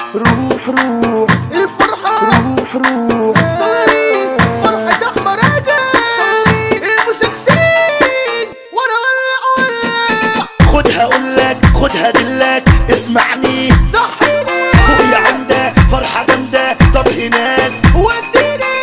روح روح الفرحة روح روح صلي فرحة أحمر أجل المشاكسين وأنا ولع ولع خدها اقولك خدها دلك اسمعني صحيني فوق يا عمدة فرحة جامدة طب هناك وديني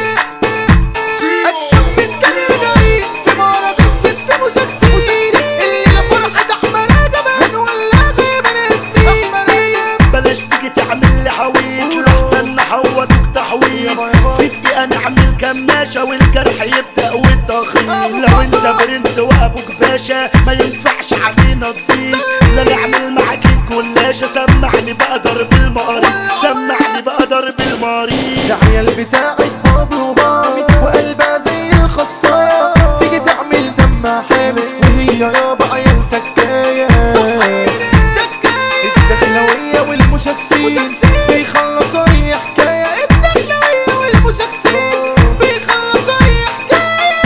أكشن من كالجاي في معرض ست مشاكسين الليلة فرحة أحمر أجل هنولع من اسمي أحمر أجل بلاش تيجي تعمل لي حويط لحسن نحوطك تحويط في دقيقة نعمل كماشة والجرح يبدأ والتخيط لو انت برنس وابوك باشا ما ينفعش علينا تزيد لا نعمل معاك الكلاشة سمعني بقى ضرب المقاريض سمعني بقى ضرب المقاريض العيال بتاعت بابي ومامي وقلبها زي الخصاية تيجي تعمل دمها حامي وهي يابا عيال تكاية الدخلوية والمشاكسين بيخلصوا اي حكاية الدخلوية والمشاكسين بيخلصوا أي حكاية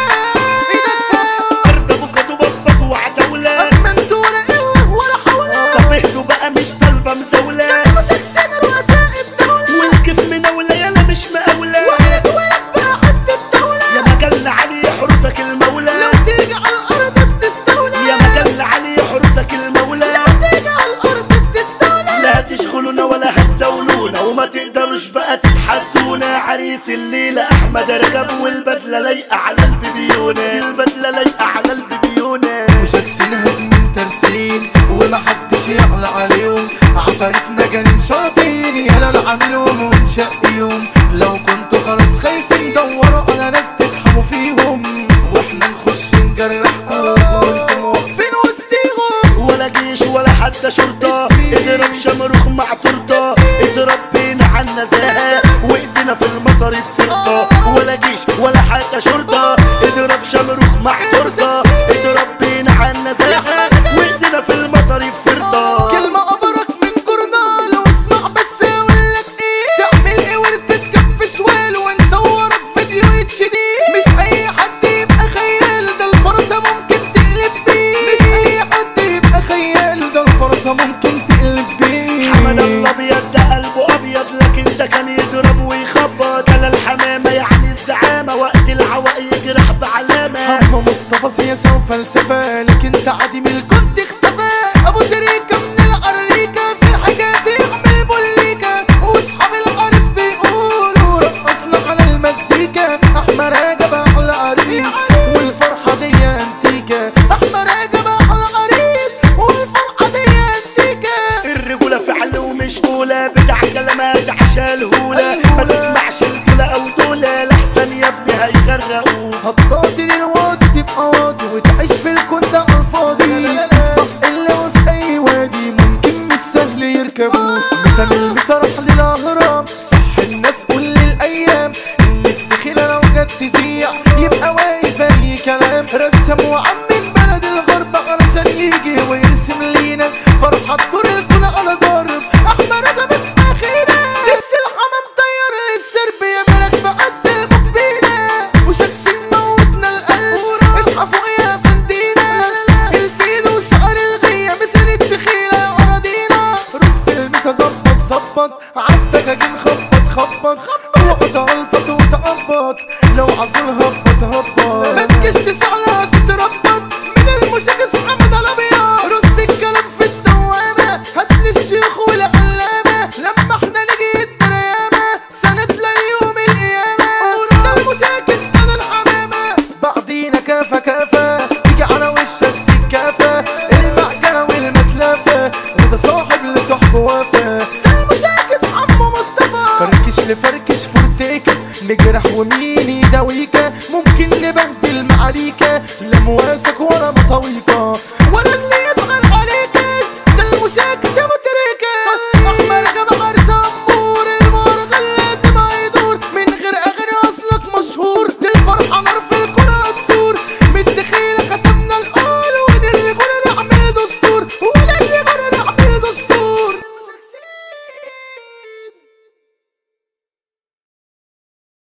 إيدك فوق ارض ابوك تبطط وعتولة منتورة قوة ولا حولها طب اهدوا بقى مش طالبة مزاولة المشاكسين رؤساء الدولة والكيف مناولة يالا مش مقاولة وعلى ولد بقى حد الدولة يا مجلنا علي يحرسك المولى لو تيجي على الأرض بتستولى يا مجلنا علي يحرسك المولى لو تيجي على الأرض بتستولى لا تشغلونا ولا هتزاولونا وما تقدروش بقى تتحدونا عريس الليلة أحمد ركب والبدلة لايقة على البيبيونة البدلة لايقة على البيبيونة مشاكسين من ترسين ومحدش يعلى عليهم عفاريتنا جانين شاطين يلا نعملهم ونشقيهم لو كنتوا خلاص خايفين دوروا على ناس تفهموا فيهم واحنا نخش نجرحكم وانتم واقفين وسطيهم ولا جيش ولا حتى شرطة اضرب شمروخ مع تورتة اضرب بينا عنا زهق وايدينا في المصاريف فرطة ولا جيش ولا حتى شرطة اضرب شمروخ مع تورتة اضرب بينا عنا زهق وايدينا في المصاريف فرطة كلمة أبرك من جورنال واسمع بس أقولك إيه تعمل إيه وتتكب في سوال ونصورك فيديو اتش دي مش أي حد يبقى خيال ده الفرصة ممكن تقلب بيه مش اي حد يبقى خيال ده الفرصة ممكن تقلب بيه حمد الابيض ده قلبه ابيض لكن ده كان يضرب ويخبط على الحمامة يعني الزعامة وقت العوق يجرح بعلامة حمى مصطفى سياسة وفلسفة لكن تعدي من الكنت اختفى أبو تريكة من العريكة في الحاجات يعمل بوليكة واصحاب العرس بيقولوا رقصنا على المزيكا احمر رجب احلى عريس والفرحة دي انتيكا أحمر راجب أحلى عريس والفرحة دي أنتيكة الرجولة فعل ومش قولة بتاع كلمات عشان الهولة ما تسمعش الجولة او دولة لحسن يا ابني هيغرقوك هتقضي للوادي تبقى واضي وتعيش في الكون ده على الفاضي اصبح الا وفي اي وادي ممكن مش سهل يركبوه مثال المسرح للاهرام صح الناس كل الايام ان الدخيلة لو جت تذيع يبقى واقف اي كلام رسم وعمم بلد الغرب علشان يجي ويرسم لينا فرحة طول الكون على ضرب أحمر راجب اسمها خيرة لسه الحمام طير للسرب يا بلد بقد مقبيلة وشكسين موتنا القلب اصحى فوق يا فندينا الفيل وشعر الغية مثل الدخيلة أراضينا رص المسا ظبط ظبط عدك اجي خبط خبط وقت الفت وتقبط لو عزول هبط هبط ما تكش تسعلها تتربط من المشاكس حمد الأبيض رص الكلام في الدوامة هاتلي الشيخ والعلامة لما احنا نجي الدريامة سنة ليوم القيامة ده المشاكس ده الحمامة بعدينا كافة كافة تيجي على وشك تتكافى المعجنة والمتلافة وده صاحب لصاحبه وافى ده المشاكس عمو مصطفى فركش لفركش فورتيكا نجرح ومين يداويكا ممكن نبدل معاليكا لا مواسك ولا مطاويكا